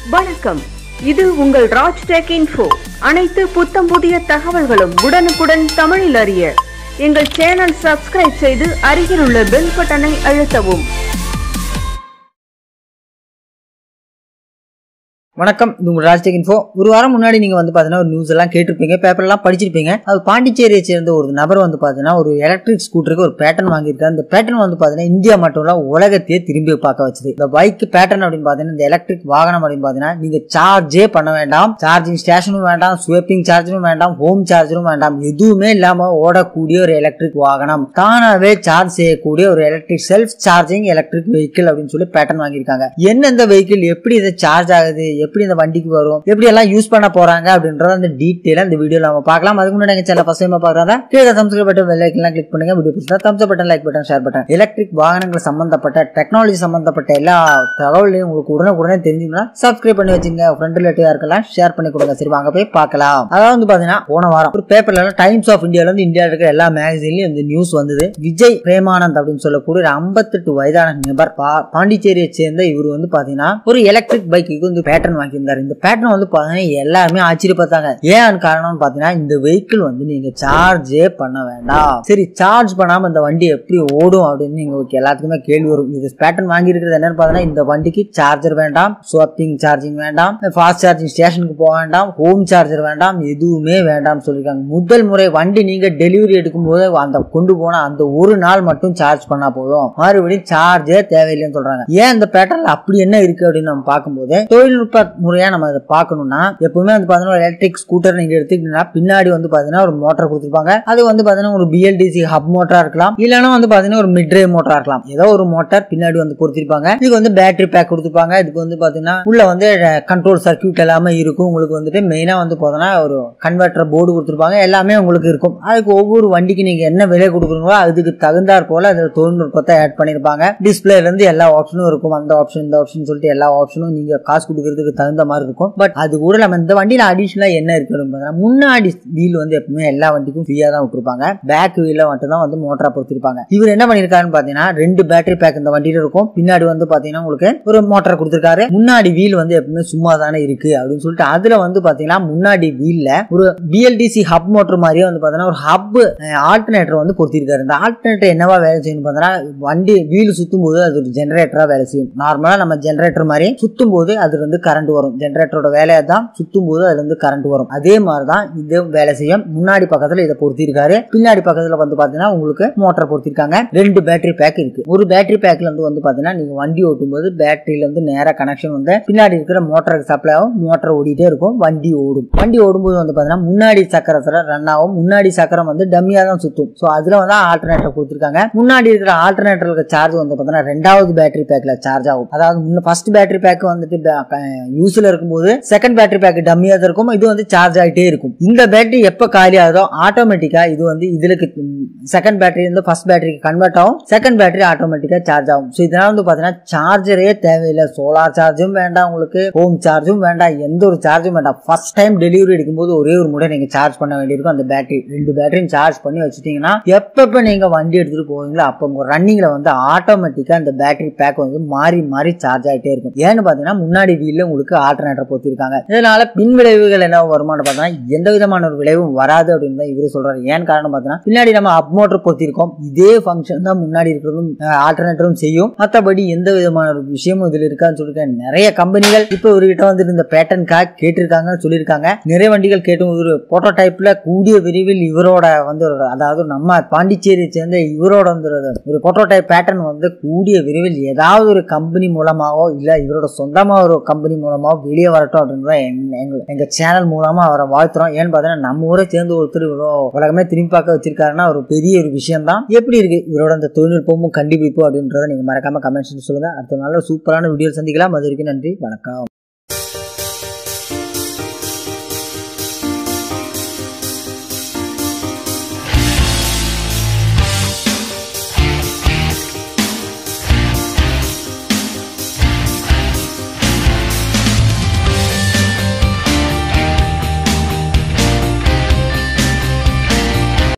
வணக்கம் இது உங்கள் ராஜ் டெக் இன்ஃபோ அனைத்து புத்தம் புதிய தகவல்களும் உடனுக்குடன் தமிழில் அறிய எங்கள் சேனல் சப்ஸ்கிரைப் செய்து அருகில் உள்ள பெல் பட்டனை அழுத்தவும் வணக்கம் இது உங்கள் ராஜ்டெக் இன்ஃபோ ஒரு வாரம் முன்னாடி நீங்கள் வந்து பார்த்தீங்கன்னா ஒரு நியூஸ் எல்லாம் கேட்டிருப்பீங்க பேப்பர்லாம் படிச்சிருப்பீங்க அது பாண்டிச்சேரியை சேர்ந்த ஒரு நபர் வந்து பார்த்தீங்கன்னா ஒரு எலக்ட்ரிக் ஸ்கூட்டருக்கு ஒரு பேட்டர்ன் வாங்கியிருக்காரு அந்த பேட்டர்ன் வந்து பார்த்தீங்கன்னா இந்தியா மட்டும் இல்ல உலகத்தையே திரும்பி பார்க்க வச்சது இந்த பைக் பேட்டர்ன் அப்படின்னு பார்த்தீங்கன்னா இந்த எலக்ட்ரிக் வாகனம் அப்படின்னு பார்த்தீங்கன்னா நீங்கள் சார்ஜே பண்ண வேண்டாம் சார்ஜிங் ஸ்டேஷனும் வேண்டாம் ஸ்வேப்பிங் சார்ஜரும் வேண்டாம் ஹோம் சார்ஜரும் வேண்டாம் எதுவுமே இல்லாமல் ஓடக்கூடிய ஒரு எலக்ட்ரிக் வாகனம் தானாகவே சார்ஜ் செய்யக்கூடிய ஒரு electric self charging electric vehicle அப்படின்னு சொல்லி பேட்டர்ன் வாங்கியிருக்காங்க எந்தெந்த வெஹிக்கிள் எப்படி இதை சார்ஜ் ஆகுது எப்படி இந்த வண்டிக்கு வரும் எப்படி எல்லாம் யூஸ் பண்ண போறாங்க அப்படின்றத அந்த டீட்டெயிலா இந்த வீடியோல நம்ம பார்க்கலாம் அதுக்கு முன்னாடி எங்க சேனல் ஃபர்ஸ்ட் டைம் பார்க்கறதா கீழே சப்ஸ்கிரைப் பட்டன் பெல் ஐக்கன்லாம் கிளிக் பண்ணுங்க வீடியோ பிடிச்சா thumbs button like button share button electric வாகனங்கள் சம்பந்தப்பட்ட டெக்னாலஜி சம்பந்தப்பட்ட எல்லா தகவலையும் உங்களுக்கு உடனுக்குடனே தெரிஞ்சுக்கணும்னா சப்ஸ்கிரைப் பண்ணி வச்சுங்க ஃப்ரெண்ட் ரிலேட்டிவா இருக்கலாம் ஷேர் பண்ணி கொடுங்க சரி வாங்க போய் பார்க்கலாம் அதாவது வந்து பாத்தீங்கன்னா போன வாரம் ஒரு பேப்பர்ல டைம்ஸ் ஆஃப் இந்தியால இருந்து இந்தியாவில் இருக்கிற எல்லா மேகசின்லயும் இந்த நியூஸ் வந்தது விஜய் பிரேமானந்த் அப்படின்னு சொல்லக்கூடிய ஒரு 58 வயதான நபர் பா- பாண்டிச்சேரியை சேர்ந்த இவர் வந்து பாத்தீங்கன்னா ஒரு எலக்ட்ரிக் பைக்கு வந்து பேட்டர்ன் வாங்கியிருந்தாரு இந்த பேட்டர்ன் வந்து பாத்தீங்கன்னா எல்லாருமே ஆச்சரியப்பட்டாங்க ஏன் காரணம்னு பாத்தீங்கன்னா இந்த வெஹிக்கிள் வந்து நீங்க சார்ஜே பண்ண வேண்டாம் சரி சார்ஜ் பண்ணாம இந்த வண்டி எப்படி ஓடும் அப்படின்னு நீங்க உங்களுக்கு எல்லாத்துக்குமே கேள்வி வரும் இது பேட்டர்ன் வாங்கி இருக்கிறது என்னன்னு பாத்தீங்கன்னா இந்த வண்டிக்கு சார்ஜர் வேண்டாம் ஸ்வாப்பிங் சார்ஜிங் வேண்டாம் ஃபாஸ்ட் சார்ஜிங் ஸ்டேஷனுக்கு போக வேண்டாம் ஹோம் சார்ஜர் வேண்டாம் எதுவுமே வேண்டாம் சொல்லியிருக்காங்க முதல் முறை வண்டி நீங்க டெலிவரி எடுக்கும்போது அந்த கொண்டு போன அந்த ஒரு நாள் மட்டும் சார்ஜ் பண்ணா போதும் மறுபடியும் சார்ஜே தேவையில்லைன்னு சொல்றாங்க ஏன் இந்த பேட்டர்ல அப்படி என்ன இருக்கு அப்படின்னு நம்ம பார்க்கும்போது தொழில்நுட்ப முறையா நம்ம அதை பார்க்கணும்னா எப்பவுமே வந்து பாத்தீங்கன்னா எலக்ட்ரிக் ஸ்கூட்டர் நீங்க எடுத்துக்கிட்டீங்கன்னா பின்னாடி வந்து பாத்தீங்கன்னா ஒரு மோட்டர் கொடுத்துருப்பாங்க அது வந்து பாத்தீங்கன்னா ஒரு பிஎல்டிசி ஹப் மோட்டரா இருக்கலாம் இல்லைன்னா வந்து பாத்தீங்கன்னா ஒரு மிட் டிரைவ் மோட்டரா இருக்கலாம் ஏதோ ஒரு மோட்டார் பின்னாடி வந்து பொருத்திருப்பாங்க இதுக்கு வந்து பேட்டரி பேக் கொடுத்துருப்பாங்க இதுக்கு வந்து பாத்தீங்கன்னா உள்ள வந்து கண்ட்ரோல் சர்க்கியூட் எல்லாமே இருக்கும் உங்களுக்கு வந்துட்டு மெயினா வந்து பாத்தீங்கன்னா ஒரு கன்வெர்டர் போர்டு கொடுத்துருப்பாங்க எல்லாமே உங்களுக்கு இருக்கும் அதுக்கு ஒவ்வொரு வண்டிக்கு நீங்க என்ன விலை கொடுக்குறீங்களோ அதுக்கு தகுந்தாற் போல அது தொழில்நுட்பத்தை ஆட் பண்ணிருப்பாங்க டிஸ்பிளேல இருந்து எல்லா ஆப்ஷனும் இருக்கும் அந்த ஆப்ஷன் இந்த ஆப்ஷன் சொல்லிட்டு எல்லா ஆப்ஷனும் நீங்க காசு கொடுக்கறதுக்கு தகுந்த மாதிரி இருக்கும் பட் அது கூட நம்ம இந்த வண்டியில அடிஷனலா என்ன இருக்கு அப்படின்னு பார்த்தீங்கன்னா முன்னாடி வீல் வந்து எப்பவுமே எல்லா வண்டிக்கும் ஃப்ரீயா தான் விட்டுருப்பாங்க பேக் வீல மட்டும் தான் வந்து மோட்டரா பொறுத்திருப்பாங்க இவர் என்ன பண்ணிருக்காருன்னு பாத்தீங்கன்னா ரெண்டு பேட்டரி பேக் இந்த வண்டியில இருக்கும் பின்னாடி வந்து பாத்தீங்கன்னா உங்களுக்கு ஒரு மோட்டர் கொடுத்திருக்காரு முன்னாடி வீல் வந்து எப்பவுமே சும்மா தானே இருக்கு அப்படின்னு சொல்லிட்டு அதுல வந்து பாத்தீங்கன்னா முன்னாடி வீல்ல ஒரு பிஎல்டிசி ஹப் மோட்டர் மாதிரியே வந்து பாத்தீங்கன்னா ஒரு ஹப் ஆல்டர்னேட்டர் வந்து பொருத்திருக்காரு இந்த ஆல்டர்னேட்டர் என்னவா வேலை செய்யணும் பார்த்தீங்கன்னா வண்டி வீல் சுத்தும் போது அது ஒரு ஜெனரேட்டரா வேலை செய்யும் நார்மலா நம்ம ஜெனரேட்டர் மாதிரி சுத்தும் போது அதுல இருந்து கரண்ட் வரும் ஜெனரேட்டரோட வேலையை தான் சுத்தும் போது அதுல இருந்து கரண்ட் வரும் அதே மாதிரி தான் இது வேலை செய்யும் முன்னாடி பக்கத்துல இதை பொருத்திருக்காரு பின்னாடி பக்கத்துல வந்து பாத்தீங்கன்னா உங்களுக்கு மோட்டர் பொருத்திருக்காங்க ரெண்டு பேட்டரி பேக் இருக்கு ஒரு பேட்டரி பேக்ல இருந்து வந்து பாத்தீங்கன்னா நீங்க வண்டி ஓட்டும் போது பேட்டரியில இருந்து நேரா கனெக்ஷன் வந்து பின்னாடி இருக்கிற மோட்டருக்கு சப்ளை ஆகும் மோட்டர் ஓடிட்டே இருக்கும் வண்டி ஓடும் வண்டி ஓடும்போது வந்து பாத்தீங்கன்னா முன்னாடி சக்கரத்துல ரன் ஆகும் முன்னாடி சக்கரம் வந்து டம்மியா தான் சுத்தும் ஸோ அதுல வந்து ஆல்டர்னேட்டர் கொடுத்துருக்காங்க முன்னாடி இருக்கிற ஆல்டர்னேட்டருக்கு சார்ஜ் வந்து பாத்தீங்கன்னா ரெண்டாவது பேட்டரி பேக்ல சார்ஜ் ஆகும் அதாவது முன்ன ஃபர்ஸ்ட் பேட்டரி பேக் வந்துட்டு யூஸ்ல இருக்கும்போது செகண்ட் பேட்டரி பேக் டம்மியா தான் இருக்கும் இது வந்து சார்ஜ் ஆகிட்டே இருக்கும் இந்த பேட்டரி எப்ப காலி ஆகுதோ ஆட்டோமேட்டிக்கா இது வந்து இதுக்கு செகண்ட் பேட்டரி வந்து ஃபர்ஸ்ட் பேட்டரிக்கு கன்வெர்ட் ஆகும் செகண்ட் பேட்டரி ஆட்டோமேட்டிக்கா சார்ஜ் ஆகும் ஸோ இதனால வந்து பாத்தீங்கன்னா சார்ஜரே தேவையில்லை சோலார் சார்ஜும் வேண்டாம் உங்களுக்கு ஹோம் சார்ஜும் வேண்டாம் எந்த ஒரு சார்ஜும் வேண்டாம் ஃபர்ஸ்ட் டைம் டெலிவரி எடுக்கும்போது ஒரே ஒரு முறை நீங்க சார்ஜ் பண்ண வேண்டியிருக்கும் அந்த பேட்டரி ரெண்டு பேட்டரியும் சார்ஜ் பண்ணி வச்சுட்டீங்கன்னா எப்பப்ப நீங்க வண்டி எடுத்துட்டு போவீங்களோ அப்போ உங்க ரன்னிங்ல வந்து ஆட்டோமேட்டிக்கா அந்த பேட்டரி பேக் வந்து மாறி மாறி சார்ஜ் ஆகிட்டே இருக்கும் ஏன்னு பாத்தீங்கன்னா முன்னாடி வீல்ல உங்களுக்கு ஆல்டர்னேட்டர் பொறுத்திருக்காங்க இதனால பின் விளைவுகள் என்ன வருமானு பார்த்தீங்கன்னா எந்த விதமான ஒரு விளைவும் வராது அப்படின்னு தான் இவரு சொல்றாரு ஏன் காரணம் பார்த்தீங்கன்னா பின்னாடி நம்ம அப் மோட்டர் பொறுத்திருக்கோம் இதே ஃபங்க்ஷன் தான் முன்னாடி இருக்கிறதும் ஆல்டர்னேட்டரும் செய்யும் மற்றபடி எந்த விதமான ஒரு விஷயமும் இதுல இருக்கான்னு சொல்லியிருக்கேன் நிறைய கம்பெனிகள் இப்போ இவர்கிட்ட வந்து இந்த பேட்டர்னுக்காக கேட்டிருக்காங்கன்னு சொல்லியிருக்காங்க நிறைய வண்டிகள் கேட்டும் ஒரு ப்ரோட்டோடைப்ல கூடிய விரைவில் இவரோட வந்து ஒரு- அதாவது நம்ம பாண்டிச்சேரியை சேர்ந்த இவரோட வந்து ஒரு- ஒரு ப்ரோட்டோடைப் பேட்டர்ன் வந்து கூடிய விரைவில் ஏதாவது ஒரு கம்பெனி மூலமாவோ இல்ல இவரோட சொந்தமா ஒரு கம்பெனி மூலமாவோ வெளியே வரட்டும் அப்படின்னு தான் எங்க- எங்க- எங்க சேனல் மூலமா அவரை வாழ்த்துறோம் ஏன்னு பார்த்தீங்கன்னா நம்ம ஊரை சேர்ந்து ஒருத்தர் இவ்வளோ உலகமே திரும்பி பார்க்க வச்சிருக்காருன்னா ஒரு பெரிய ஒரு விஷயம் தான் எப்படி இருக்கு இவரோட அந்த தொழில்நுட்பமும் கண்டுபிடிப்பு அப்படின்றத நீங்க மறக்காம கமெண்ட்ஸ் சொல்லுங்க அடுத்த நாள் சூப்பரான வீடியோ சந்திக்கலாம் அது வரைக்கும் நன்றி வணக்கம்